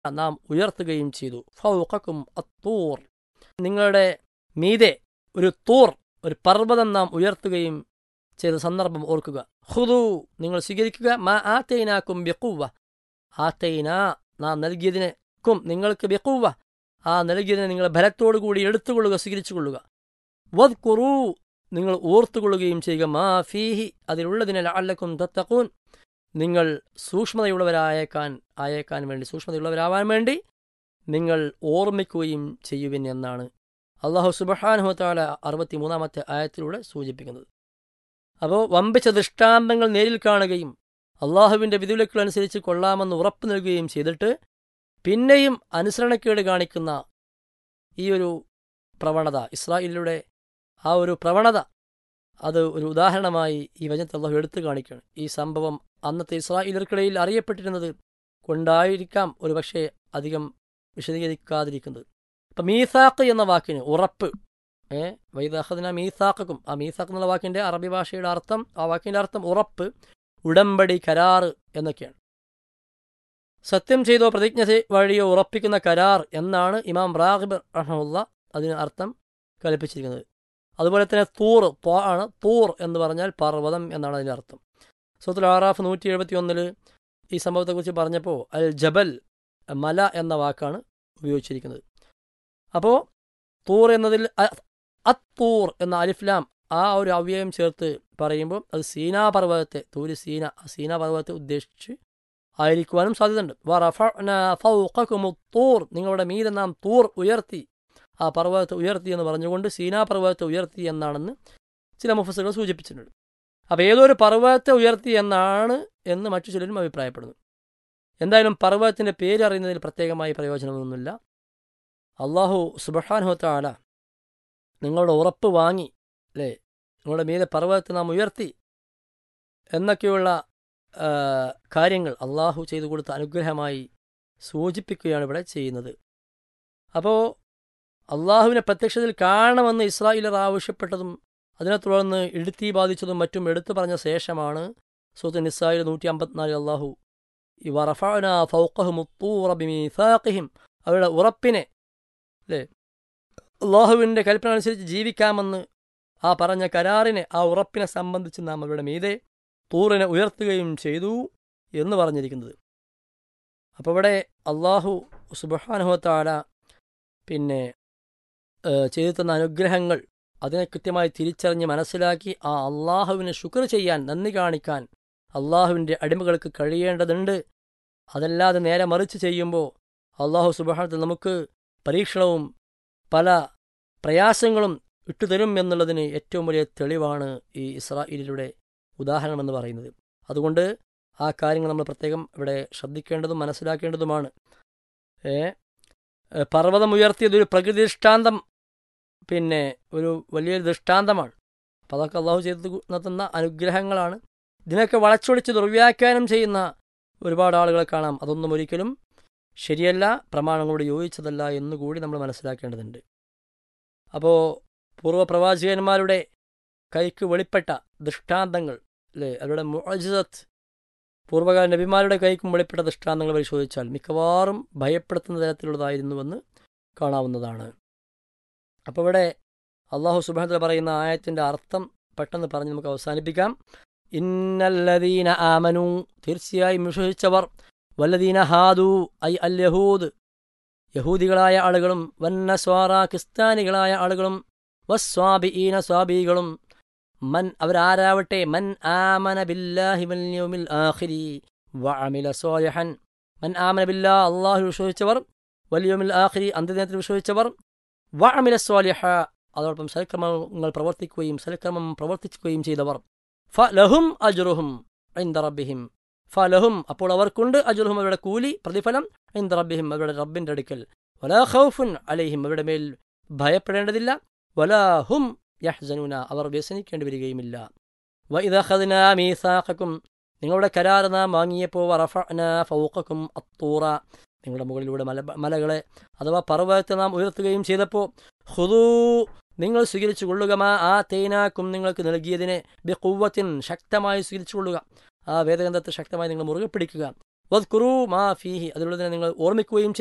നാം ഉയർത്തുകയും ചെയ്തു ഫൗഖക്കും അത്തൂർ നിങ്ങളുടെ മീതെ ഒരു തൂർ ഒരു പർവ്വതം നാം ഉയർത്തുകയും ചെയ്ത സന്ദർഭം ഓർക്കുക ഹുദു നിങ്ങൾ സ്വീകരിക്കുക മാ ആത്തൈനാക്കും ബെക്കുവ ആത്തൈന നാം നൽകിയതിനെക്കും നിങ്ങൾക്ക് ബെക്കുവ ആ നൽകിയതിനെ നിങ്ങൾ ബലത്തോടുകൂടി എടുത്തുകൊള്ളുക സ്വീകരിച്ചുകൊള്ളുക വദ് കുറു നിങ്ങൾ ഓർത്തുകൊള്ളുകയും ചെയ്യുക മാ ഫീഹി അതിലുള്ളതിനെ അല്ലക്കും തത്തക്കൂൻ നിങ്ങൾ സൂക്ഷ്മതയുള്ളവരായേക്കാൻ ആയേക്കാൻ വേണ്ടി സൂക്ഷ്മതയുള്ളവരാവാൻ വേണ്ടി നിങ്ങൾ ഓർമ്മിക്കുകയും ചെയ്യുവിൻ എന്നാണ് അള്ളാഹു സുബഹാനുഹത്താല അറുപത്തിമൂന്നാമത്തെ ആയത്തിലൂടെ സൂചിപ്പിക്കുന്നത് അപ്പോൾ വമ്പിച്ച ദൃഷ്ടാന്തങ്ങൾ നേരിൽ കാണുകയും അള്ളാഹുവിൻ്റെ വിധിവിലക്കുകളനുസരിച്ച് കൊള്ളാമെന്ന് ഉറപ്പ് നൽകുകയും ചെയ്തിട്ട് പിന്നെയും അനുസരണക്കേട് കാണിക്കുന്ന ഈ ഒരു പ്രവണത ഇസ്രായേലിലൂടെ ആ ഒരു പ്രവണത അത് ഒരു ഉദാഹരണമായി ഈ വചനത്തെ അള്ളാഹു എടുത്തു കാണിക്കുകയാണ് ഈ സംഭവം അന്നത്തെ ഇസ്രായേലർക്കിടയിൽ അറിയപ്പെട്ടിരുന്നത് കൊണ്ടായിരിക്കാം ഒരു പക്ഷേ അധികം വിശദീകരിക്കാതിരിക്കുന്നത് ഇപ്പം മീസാക്ക് എന്ന വാക്കിന് ഉറപ്പ് ഏ വൈദാഹദിന മീസാക്കും ആ മീസാക്ക് എന്നുള്ള വാക്കിൻ്റെ അറബി ഭാഷയുടെ അർത്ഥം ആ വാക്കിൻ്റെ അർത്ഥം ഉറപ്പ് ഉടമ്പടി കരാറ് എന്നൊക്കെയാണ് സത്യം ചെയ്തോ പ്രതിജ്ഞ വഴിയോ ഉറപ്പിക്കുന്ന കരാർ എന്നാണ് ഇമാം റാഹിബ് റഹമുല്ല അതിന് അർത്ഥം കൽപ്പിച്ചിരിക്കുന്നത് അതുപോലെ തന്നെ തൂർ ത്വാ ആണ് തൂർ എന്ന് പറഞ്ഞാൽ പർവ്വതം എന്നാണ് അതിൻ്റെ അർത്ഥം സുഹൃത്തുൽ ആറാഫ് നൂറ്റി എഴുപത്തി ഒന്നിൽ ഈ സംഭവത്തെക്കുറിച്ച് പറഞ്ഞപ്പോൾ അൽ ജബൽ മല എന്ന വാക്കാണ് ഉപയോഗിച്ചിരിക്കുന്നത് അപ്പോൾ തൂർ എന്നതിൽ അത്തൂർ എന്ന അലിഫ്ലാം ആ ഒരു അവ്യയം ചേർത്ത് പറയുമ്പോൾ അത് സീനാ പർവ്വതത്തെ തൂര് സീന ആ സീനാ പർവ്വതത്തെ ഉദ്ദേശിച്ച് ആയിരിക്കുവാനും സാധ്യതയുണ്ട് തൂർ നിങ്ങളുടെ മീതെ നാം തൂർ ഉയർത്തി ആ പർവ്വതത്തെ ഉയർത്തി എന്ന് പറഞ്ഞുകൊണ്ട് സീനാ പർവ്വതത്തെ ഉയർത്തി എന്നാണെന്ന് ചില മുഫസുകൾ സൂചിപ്പിച്ചിട്ടുണ്ട് അപ്പോൾ ഏതൊരു പർവ്വതത്തെ ഉയർത്തി എന്നാണ് എന്ന് മറ്റു ചിലരും അഭിപ്രായപ്പെടുന്നു എന്തായാലും പർവ്വതത്തിൻ്റെ പേര് അറിയുന്നതിൽ പ്രത്യേകമായി പ്രയോജനമൊന്നുമില്ല അള്ളാഹു സുബഹാനുഹത്താല നിങ്ങളുടെ ഉറപ്പ് വാങ്ങി അല്ലേ നിങ്ങളുടെ മീതെ പർവ്വതത്തെ നാം ഉയർത്തി എന്നൊക്കെയുള്ള കാര്യങ്ങൾ അള്ളാഹു ചെയ്തു കൊടുത്ത അനുഗ്രഹമായി സൂചിപ്പിക്കുകയാണ് ഇവിടെ ചെയ്യുന്നത് അപ്പോൾ അള്ളാഹുവിനെ പ്രത്യക്ഷത്തിൽ കാണണമെന്ന് ഇസ്രായേലർ ആവശ്യപ്പെട്ടതും അതിനെ തുടർന്ന് ഇടുത്തി ബാധിച്ചതും മറ്റും എടുത്തു പറഞ്ഞ ശേഷമാണ് സൂത്ത് നിസായിൽ നൂറ്റി അമ്പത്തിനാല് അള്ളാഹു ഈ വറഫാന ഫൗക്കഹുമുത്തൂറബിമീഫാഖിഹിം അവരുടെ ഉറപ്പിനെ അല്ലേ അള്ളാഹുവിൻ്റെ കൽപ്പന അനുസരിച്ച് ജീവിക്കാമെന്ന് ആ പറഞ്ഞ കരാറിനെ ആ ഉറപ്പിനെ സംബന്ധിച്ച് നാം അവരുടെ മീതെ തൂറിനെ ഉയർത്തുകയും ചെയ്തു എന്ന് പറഞ്ഞിരിക്കുന്നത് അപ്പോൾ ഇവിടെ അള്ളാഹു സുബഹാനുഹത്താല പിന്നെ ചെയ്തു തന്ന അനുഗ്രഹങ്ങൾ അതിനെ കൃത്യമായി തിരിച്ചറിഞ്ഞ് മനസ്സിലാക്കി ആ അള്ളാഹുവിന് ശുക്ർ ചെയ്യാൻ നന്ദി കാണിക്കാൻ അള്ളാഹുവിൻ്റെ അടിമകൾക്ക് കഴിയേണ്ടതുണ്ട് അതല്ലാതെ നേരെ മറിച്ച് ചെയ്യുമ്പോൾ അള്ളാഹു സുബഹാനത്തിൽ നമുക്ക് പരീക്ഷണവും പല പ്രയാസങ്ങളും ഇട്ടുതരും എന്നുള്ളതിന് ഏറ്റവും വലിയ തെളിവാണ് ഈ ഇസ്രായേലിലൂടെ ഉദാഹരണമെന്ന് പറയുന്നത് അതുകൊണ്ട് ആ കാര്യങ്ങൾ നമ്മൾ പ്രത്യേകം ഇവിടെ ശ്രദ്ധിക്കേണ്ടതും മനസ്സിലാക്കേണ്ടതുമാണ് ഏ പർവ്വതം ഉയർത്തിയത് ഒരു പ്രകൃതി ദൃഷ്ടാന്തം പിന്നെ ഒരു വലിയൊരു ദൃഷ്ടാന്തമാണ് അപ്പോൾ അതൊക്കെ അള്ളാഹു ചെയ്ത് നടത്തുന്ന അനുഗ്രഹങ്ങളാണ് ഇതിനൊക്കെ വളച്ചൊടിച്ച് ദുർവ്യാഖ്യാനം ചെയ്യുന്ന ഒരുപാട് ആളുകളെ കാണാം അതൊന്നും ഒരിക്കലും ശരിയല്ല പ്രമാണങ്ങളോട് യോജിച്ചതല്ല എന്നുകൂടി നമ്മൾ മനസ്സിലാക്കേണ്ടതുണ്ട് അപ്പോൾ പൂർവ്വപ്രവാചകന്മാരുടെ കൈക്ക് വെളിപ്പെട്ട ദൃഷ്ടാന്തങ്ങൾ അല്ലേ അവരുടെ മുഅജിസത്ത് പൂർവ്വകാല നബിമാരുടെ കൈക്കും വെളിപ്പെട്ട ദൃഷ്ടാന്തങ്ങൾ പരിശോധിച്ചാൽ മിക്കവാറും ഭയപ്പെടുത്തുന്ന തരത്തിലുള്ളതായിരുന്നുവെന്ന് കാണാവുന്നതാണ് അപ്പോൾ ഇവിടെ അള്ളാഹു സുബാനത്തിൽ പറയുന്ന ആയത്തിൻ്റെ അർത്ഥം പെട്ടെന്ന് പറഞ്ഞ് നമുക്ക് അവസാനിപ്പിക്കാം ഇന്നല്ലദീന ആമനു തീർച്ചയായും വിശ്വസിച്ചവർ വല്ലദീന ഹാദു ഐ അൽ യഹൂദ് യഹൂദികളായ ആളുകളും വന്നസ്വാറ ക്രിസ്ത്യാനികളായ ആളുകളും വസ്വാബിഈന സ്വാബികളും മൻ അവരാരാവട്ടെ മൻ ആമന ബില്ലാഹി വൽ യൗമിൽ ആഖിരി വഅമില സ്വാലിഹൻ മൻ ആമന ബില്ലാ അള്ളാഹു വിശ്വസിച്ചവർ വൽ യൗമിൽ ആഖിരി അന്ത്യദിനത്തിൽ വിശ്വസിച്ചവർ വഅമില സ്വാലിഹ അതോടൊപ്പം സൽക്രമങ്ങൾ പ്രവർത്തിക്കുകയും സൽക്രമം പ്രവർത്തിക്കുകയും ചെയ്തവർ ഫലഹും അജുറുഹും ഐന്ദ റബ്ബിഹിം ഫലഹും അപ്പോൾ അവർക്കുണ്ട് അജുറുഹും അവരുടെ കൂലി പ്രതിഫലം ഐന്ദ റബ്ബിഹിം അവരുടെ റബ്ബിന്റെ അടുക്കൽ വലാ ഖൗഫുൻ അലൈഹിം അവരുടെ മേൽ ഭയപ്പെടേണ്ടതില്ല വലാഹും യഹ്സനുന അവർ വ്യസനിക്കേണ്ടി വരികയുമില്ല വൈദഹദ്ന മീസാഖക്കും നിങ്ങളുടെ കരാർ നാം വാങ്ങിയപ്പോൾ വറഫന ഫൗഖക്കും അത്തൂറ നിങ്ങളുടെ മുകളിലൂടെ മല മലകളെ അഥവാ പർവ്വതത്തെ നാം ഉയർത്തുകയും ചെയ്തപ്പോൾ ഹുദൂ നിങ്ങൾ സ്വീകരിച്ചു കൊള്ളുക മാ ആ തേനാക്കും നിങ്ങൾക്ക് നൽകിയതിനെ ബിക്കുവത്തിൻ ശക്തമായി സ്വീകരിച്ചു കൊള്ളുക ആ വേദഗ്രന്ഥത്തെ ശക്തമായി നിങ്ങൾ മുറുകെ പിടിക്കുക വദ്കുറു മാ ഫീഹി അതിലുള്ളതിനെ നിങ്ങൾ ഓർമ്മിക്കുകയും